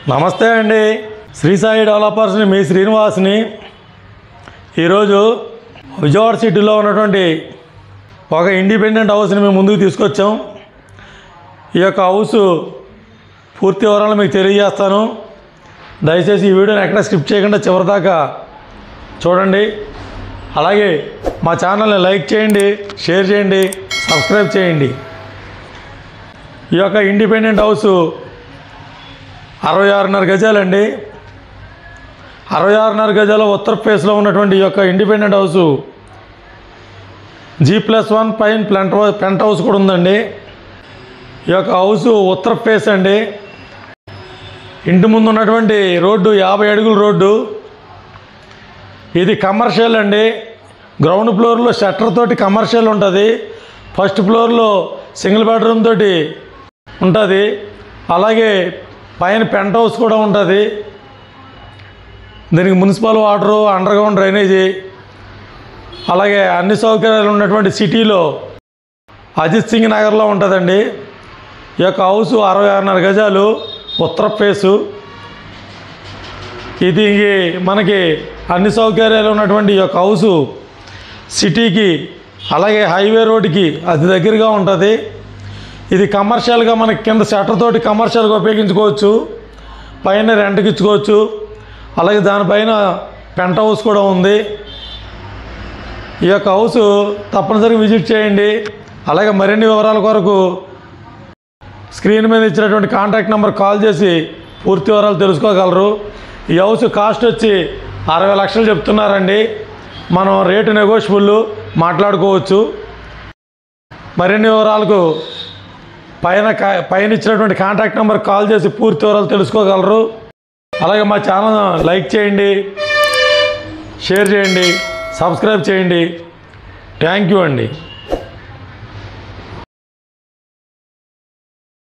నమస్తే అండి శ్రీ సాయి డెవలపర్స్ని మీ శ్రీనివాస్ని ఈరోజు విజయవాడ సిటీలో ఉన్నటువంటి ఒక ఇండిపెండెంట్ హౌస్ని మేము ముందుకు తీసుకొచ్చాం ఈ యొక్క హౌస్ పూర్తి వివరాలు మీకు తెలియజేస్తాను దయచేసి ఈ వీడియోని ఎక్కడ స్కిప్ చేయకుండా చివరిదాకా చూడండి అలాగే మా ఛానల్ని లైక్ చేయండి షేర్ చేయండి సబ్స్క్రైబ్ చేయండి ఈ యొక్క ఇండిపెండెంట్ హౌస్ అరవై ఆరున్నర గజాలండి అరవై ఆరున్నర గజాల ఉత్తర ఫేస్లో ఉన్నటువంటి ఈ యొక్క independent house G plus one పైన ప్లంట్ పెంట్ హౌస్ కూడా ఉందండి ఈ యొక్క హౌస్ ఉత్తర ఫేస్ అండి ఇంటి ముందు ఉన్నటువంటి రోడ్డు యాభై అడుగుల రోడ్డు ఇది కమర్షియల్ అండి గ్రౌండ్ ఫ్లోర్లో షట్టర్ తోటి కమర్షియల్ ఉంటుంది ఫస్ట్ ఫ్లోర్లో సింగిల్ బెడ్రూమ్ తోటి ఉంటుంది అలాగే పైన పెంట్ హౌస్ కూడా ఉంటుంది దీనికి municipal water underground drainage అలాగే అన్ని సౌకర్యాలు ఉన్నటువంటి సిటీలో అజిత్ సింగ్ నగర్లో ఉంటుందండి ఈ యొక్క హౌస్ అరవై ఆరున్నర గజాలు ఉత్తర ఫేసు ఇది మనకి అన్ని సౌకర్యాలు ఉన్నటువంటి ఈ యొక్క హౌసు సిటీకి అలాగే హైవే రోడ్డుకి అతి దగ్గరగా ఉంటుంది ఇది కమర్షియల్గా మనకి కింద షట్టర్ తోటి కమర్షియల్గా ఉపయోగించుకోవచ్చు పైన రెంట్కి ఇచ్చుకోవచ్చు అలాగే దానిపైన పెంట్ హౌస్ కూడా ఉంది ఈ యొక్క హౌస్ తప్పనిసరిగా విజిట్ చేయండి అలాగే మరిన్ని వివరాల కొరకు స్క్రీన్ మీద ఇచ్చినటువంటి కాంటాక్ట్ నెంబర్ కాల్ చేసి పూర్తి వివరాలు తెలుసుకోగలరు ఈ హౌస్ కాస్ట్ వచ్చి అరవై లక్షలు చెప్తున్నారండి మనం రేటు నెగోషియబుల్ మాట్లాడుకోవచ్చు మరిన్ని వివరాలకు పైన కా- పైన ఇచ్చినటువంటి కాంటాక్ట్ నెంబర్ కాల్ చేసి పూర్తి వివరాలు తెలుసుకోగలరు అలాగే మా ఛానల్ లైక్ చేయండి షేర్ చేయండి సబ్స్క్రైబ్ చేయండి థ్యాంక్ యూ అండి